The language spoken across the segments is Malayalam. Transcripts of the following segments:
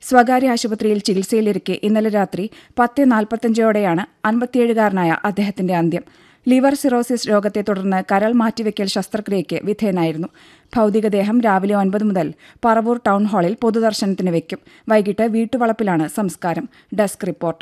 സ്വകാര്യ ആശുപത്രിയിൽ ചികിത്സയിലിരിക്കെ ഇന്നലെ രാത്രി പത്ത് നാൽപ്പത്തഞ്ചോടെയാണ് അൻപത്തിയേഴുകാരനായ അദ്ദേഹത്തിന്റെ അന്ത്യം ലിവർ സിറോസിസ് രോഗത്തെ തുടർന്ന് കരൾ മാറ്റിവെക്കൽ ശസ്ത്രക്രിയയ്ക്ക് വിധേയനായിരുന്നു ഭൗതികദേഹം രാവിലെ ഒൻപത് മുതൽ പറവൂർ ടൗൺ ഹാളിൽ പൊതുദർശനത്തിന് വയ്ക്കും വൈകിട്ട് വീട്ടുവളപ്പിലാണ് സംസ്കാരം ഡെസ്ക് റിപ്പോർട്ട്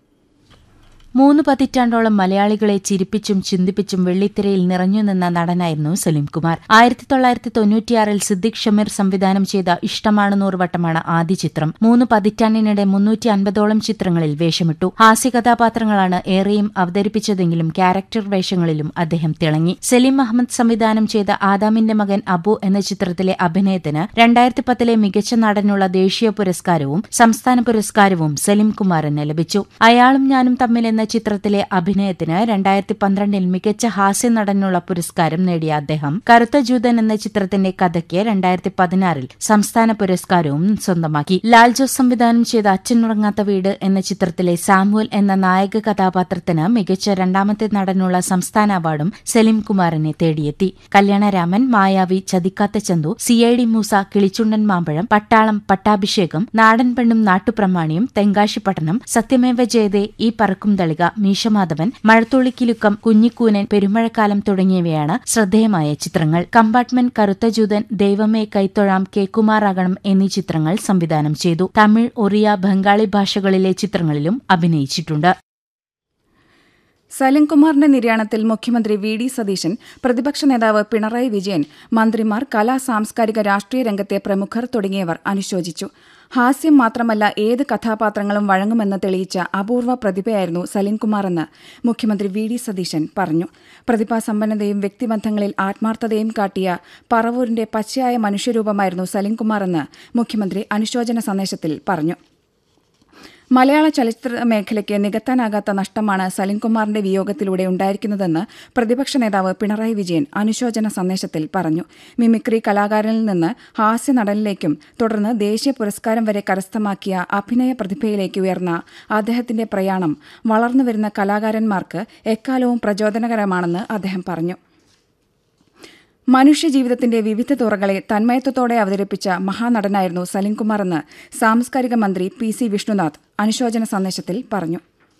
മൂന്ന് പതിറ്റാണ്ടോളം മലയാളികളെ ചിരിപ്പിച്ചും ചിന്തിപ്പിച്ചും വെള്ളിത്തിരയിൽ നിറഞ്ഞുനിന്ന നടനായിരുന്നു സലീം കുമാർ ആയിരത്തി തൊള്ളായിരത്തി തൊണ്ണൂറ്റിയാറിൽ സിദ്ദിഖ് ഷമീർ സംവിധാനം ചെയ്ത ഇഷ്ടമാണ് നൂറുവട്ടമാണ് ആദ്യ ചിത്രം മൂന്ന് പതിറ്റാണ്ടിനിടെ മുന്നൂറ്റി അൻപതോളം ചിത്രങ്ങളിൽ വേഷമിട്ടു ഹാസ്യകഥാപാത്രങ്ങളാണ് ഏറെയും അവതരിപ്പിച്ചതെങ്കിലും ക്യാരക്ടർ വേഷങ്ങളിലും അദ്ദേഹം തിളങ്ങി സലീം അഹമ്മദ് സംവിധാനം ചെയ്ത ആദാമിന്റെ മകൻ അബു എന്ന ചിത്രത്തിലെ അഭിനയത്തിന് രണ്ടായിരത്തി പത്തിലെ മികച്ച നടനുള്ള ദേശീയ പുരസ്കാരവും സംസ്ഥാന പുരസ്കാരവും സലീം കുമാറിന് ലഭിച്ചു അയാളും ഞാനും തമ്മിൽ എന്ന ചിത്രത്തിലെ അഭിനയത്തിന് രണ്ടായിരത്തി പന്ത്രണ്ടിൽ മികച്ച ഹാസ്യ നടനുള്ള പുരസ്കാരം നേടിയ അദ്ദേഹം കറുത്ത ജൂതൻ എന്ന ചിത്രത്തിന്റെ കഥയ്ക്ക് രണ്ടായിരത്തി പതിനാറിൽ സംസ്ഥാന പുരസ്കാരവും സ്വന്തമാക്കി ലാൽ ജോസ് സംവിധാനം ചെയ്ത അച്ഛനുറങ്ങാത്ത വീട് എന്ന ചിത്രത്തിലെ സാമുവൽ എന്ന നായക കഥാപാത്രത്തിന് മികച്ച രണ്ടാമത്തെ നടനുള്ള സംസ്ഥാന അവാർഡും സലീം കുമാറിനെ തേടിയെത്തി Kalyanaraman Mayavi Chathikkatha Chandu C I D Moosa Kilichundan Mampazham Pattalam പട്ടാഭിഷേകം നാടൻ പെണ്ണും നാട്ടുപ്രമാണിയും തെങ്കാശിപ്പട്ടണം സത്യമേവ ജയതേ ഈ പറക്കും തളിക മീശമാധവൻ മഴത്തുള്ളിക്കിലുക്കം കുഞ്ഞിക്കൂനൻ പെരുമഴക്കാലം തുടങ്ങിയവയാണ് ശ്രദ്ധേയമായ ചിത്രങ്ങൾ കമ്പാർട്ട്മെന്റ് കറുത്ത ജൂതൻ ദൈവമേ കൈത്തൊഴാം കെ കുമാറാകണം എന്നീ ചിത്രങ്ങൾ സംവിധാനം ചെയ്തു തമിഴ് ഒറിയ ബംഗാളി ഭാഷകളിലെ ചിത്രങ്ങളിലും അഭിനയിച്ചിട്ടുണ്ട് സലിംകുമാറിന്റെ നിര്യാണത്തിൽ മുഖ്യമന്ത്രി വി ഡി സതീശൻ പ്രതിപക്ഷ നേതാവ് പിണറായി വിജയൻ മന്ത്രിമാർ കലാ സാംസ്കാരിക രാഷ്ട്രീയ രംഗത്തെ പ്രമുഖർ തുടങ്ങിയവർ അനുശോചിച്ചു ഹാസ്യം മാത്രമല്ല ഏത് കഥാപാത്രങ്ങളും വഴങ്ങുമെന്ന് തെളിയിച്ച അപൂർവ പ്രതിഭയായിരുന്നു സലിംകുമാറെന്ന് മുഖ്യമന്ത്രി വി ഡി സതീശൻ പറഞ്ഞു പ്രതിഭാസമ്പന്നതയും വ്യക്തിബന്ധങ്ങളിൽ ആത്മാർത്ഥതയും കാട്ടിയ പറവൂരിന്റെ പച്ചയായ മനുഷ്യരൂപമായിരുന്നു സലിംകുമാറെന്ന് മുഖ്യമന്ത്രി അനുശോചന സന്ദേശത്തിൽ പറഞ്ഞു മലയാള ചലച്ചിത്ര മേഖലയ്ക്ക് നികത്താനാകാത്ത നഷ്ടമാണ് സലിംകുമാറിന്റെ വിയോഗത്തിലൂടെ ഉണ്ടായിരിക്കുന്നതെന്ന് പ്രതിപക്ഷ നേതാവ് പിണറായി വിജയൻ അനുശോചന സന്ദേശത്തിൽ പറഞ്ഞു മിമിക്രി കലാകാരനിൽ നിന്ന് ഹാസ്യ നടനിലേക്കും തുടർന്ന് ദേശീയ പുരസ്കാരം വരെ കരസ്ഥമാക്കിയ അഭിനയ പ്രതിഭയിലേക്ക് ഉയർന്ന അദ്ദേഹത്തിന്റെ പ്രയാണം വളർന്നുവരുന്ന കലാകാരന്മാർക്ക് എക്കാലവും പ്രചോദനകരമാണെന്ന് അദ്ദേഹം പറഞ്ഞു മനുഷ്യജീവിതത്തിന്റെ വിവിധ തുറകളെ തന്മയത്വത്തോടെ അവതരിപ്പിച്ച മഹാനടനായിരുന്നു സലിംകുമാർ എന്ന് സാംസ്കാരിക മന്ത്രി പി സി വിഷ്ണുനാഥ് അനുശോചന സന്ദേശത്തിൽ പറഞ്ഞു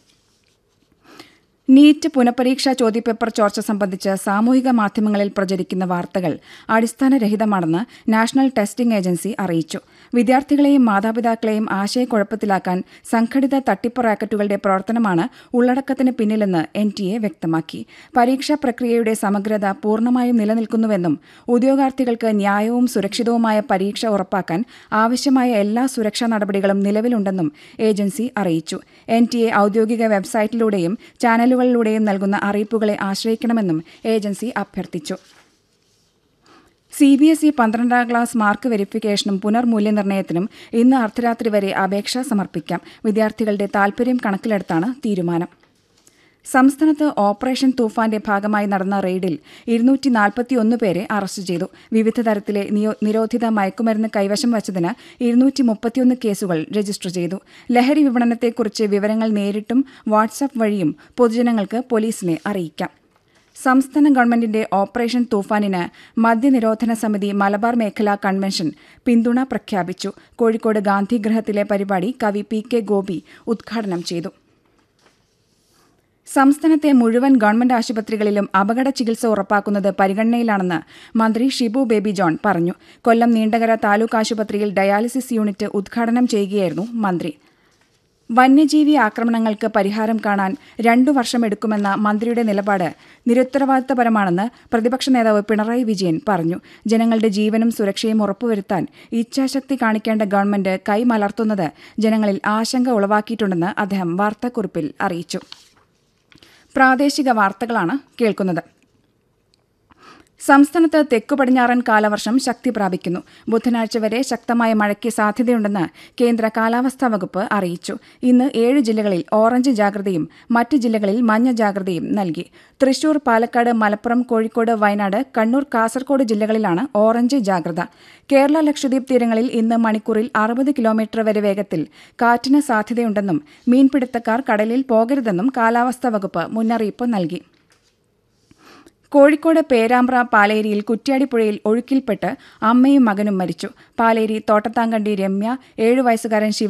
നീറ്റ് പുനഃപരീക്ഷാ ചോദ്യപേപ്പർ ചോർച്ച സംബന്ധിച്ച് സാമൂഹിക മാധ്യമങ്ങളിൽ പ്രചരിക്കുന്ന വാർത്തകൾ അടിസ്ഥാനരഹിതമാണെന്ന് നാഷണൽ ടെസ്റ്റിംഗ് ഏജൻസി അറിയിച്ചു വിദ്യാർത്ഥികളെയും മാതാപിതാക്കളെയും ആശയക്കുഴപ്പത്തിലാക്കാൻ സംഘടിത തട്ടിപ്പ് റാക്കറ്റുകളുടെ പ്രവർത്തനമാണ് ഉള്ളടക്കത്തിന് പിന്നിലെന്ന് എൻ ടി എ വ്യക്തമാക്കി പരീക്ഷാ പ്രക്രിയയുടെ സമഗ്രത പൂർണ്ണമായും നിലനിൽക്കുന്നുവെന്നും ഉദ്യോഗാർത്ഥികൾക്ക് ന്യായവും സുരക്ഷിതവുമായ പരീക്ഷ ഉറപ്പാക്കാൻ ആവശ്യമായ എല്ലാ സുരക്ഷാ നടപടികളും നിലവിലുണ്ടെന്നും ഏജൻസി അറിയിച്ചു എൻ ടി എ ഔദ്യോഗിക വെബ്സൈറ്റിലൂടെയും ചാനലുകളിലൂടെയും നൽകുന്ന അറിയിപ്പുകളെ ആശ്രയിക്കണമെന്നും ഏജൻസി അഭ്യർത്ഥിച്ചു സി ബി എസ് ഇ പന്ത്രണ്ടാം ക്ലാസ് മാർക്ക് വെരിഫിക്കേഷനും പുനർമൂല്യനിർണ്ണയത്തിനും ഇന്ന് അർദ്ധരാത്രി വരെ അപേക്ഷ സമർപ്പിക്കാം വിദ്യാർത്ഥികളുടെ താൽപര്യം കണക്കിലെടുത്താണ് തീരുമാനം സംസ്ഥാനത്ത് ഓപ്പറേഷൻ തൂഫാന്റെ ഭാഗമായി നടന്ന റെയ്ഡിൽ ഇരുന്നൂറ്റി നാൽപ്പത്തിയൊന്ന് പേരെ അറസ്റ്റ് ചെയ്തു വിവിധ തരത്തിലെ നിരോധിത മയക്കുമരുന്ന് കൈവശം വച്ചതിന് ഇരുന്നൂറ്റി മുപ്പത്തിയൊന്ന് കേസുകൾ രജിസ്റ്റർ ചെയ്തു ലഹരി വിപണനത്തെക്കുറിച്ച് വിവരങ്ങൾ നേരിട്ടും വാട്സാപ്പ് വഴിയും പൊതുജനങ്ങൾക്ക് പോലീസിനെ അറിയിക്കാം സംസ്ഥാന ഗവൺമെന്റിന്റെ ഓപ്പറേഷൻ തൂഫാനിന് മദ്യനിരോധന സമിതി മലബാർ മേഖലാ കൺവെൻഷൻ പിന്തുണ പ്രഖ്യാപിച്ചു കോഴിക്കോട് ഗാന്ധിഗൃഹത്തിലെ പരിപാടി കവി പി കെ ഗോപി ഉദ്ഘാടനം ചെയ്തു സംസ്ഥാനത്തെ മുഴുവൻ ഗവൺമെന്റ് ആശുപത്രികളിലും അപകട ചികിത്സ ഉറപ്പാക്കുന്നത് പരിഗണനയിലാണെന്ന് മന്ത്രി ഷിബു ബേബി ജോൺ പറഞ്ഞു കൊല്ലം നീണ്ടകര താലൂക്ക് ആശുപത്രിയിൽ ഡയാലിസിസ് യൂണിറ്റ് ഉദ്ഘാടനം ചെയ്യുകയായിരുന്നു മന്ത്രി വന്യജീവി ആക്രമണങ്ങൾക്ക് പരിഹാരം കാണാൻ രണ്ടു വർഷമെടുക്കുമെന്ന മന്ത്രിയുടെ നിലപാട് നിരുത്തരവാദിത്തപരമാണെന്ന് പ്രതിപക്ഷ നേതാവ് പിണറായി വിജയൻ പറഞ്ഞു ജനങ്ങളുടെ ജീവനും സുരക്ഷയും ഉറപ്പുവരുത്താൻ ഇച്ഛാശക്തി കാണിക്കേണ്ട ഗവൺമെന്റ് കൈമലർത്തുന്നത് ജനങ്ങളിൽ ആശങ്ക ഉളവാക്കിയിട്ടുണ്ടെന്ന് അദ്ദേഹം വാർത്താക്കുറിപ്പിൽ അറിയിച്ചു പ്രാദേശിക വാർത്തകളാണ് കേൾക്കുന്നത് സംസ്ഥാനത്ത് തെക്കു പടിഞ്ഞാറൻ കാലവർഷം ശക്തി പ്രാപിക്കുന്നു ബുധനാഴ്ച വരെ ശക്തമായ മഴയ്ക്ക് സാധ്യതയുണ്ടെന്ന് കേന്ദ്ര കാലാവസ്ഥാ വകുപ്പ് അറിയിച്ചു ഇന്ന് ഏഴ് ജില്ലകളിൽ ഓറഞ്ച് ജാഗ്രതയും മറ്റ് ജില്ലകളിൽ മഞ്ഞ ജാഗ്രതയും നൽകി തൃശൂർ പാലക്കാട് മലപ്പുറം കോഴിക്കോട് വയനാട് കണ്ണൂർ കാസർകോട് ജില്ലകളിലാണ് ഓറഞ്ച് ജാഗ്രത കേരള ലക്ഷദ്വീപ് തീരങ്ങളിൽ ഇന്ന് മണിക്കൂറിൽ അറുപത് കിലോമീറ്റർ വരെ വേഗത്തിൽ കാറ്റിന് സാധ്യതയുണ്ടെന്നും മീൻപിടുത്തക്കാർ കടലിൽ പോകരുതെന്നും കാലാവസ്ഥാ വകുപ്പ് മുന്നറിയിപ്പ് നൽകി കോഴിക്കോട് പേരാമ്പ്ര പാലേരിയിൽ കുറ്റ്യാടിപ്പുഴയിൽ ഒഴുക്കിൽപ്പെട്ട് അമ്മയും മകനും മരിച്ചു പാലേരി തോട്ടത്താങ്കണ്ടി രമ്യ ഏഴു വയസ്സുകാരൻ ശിവ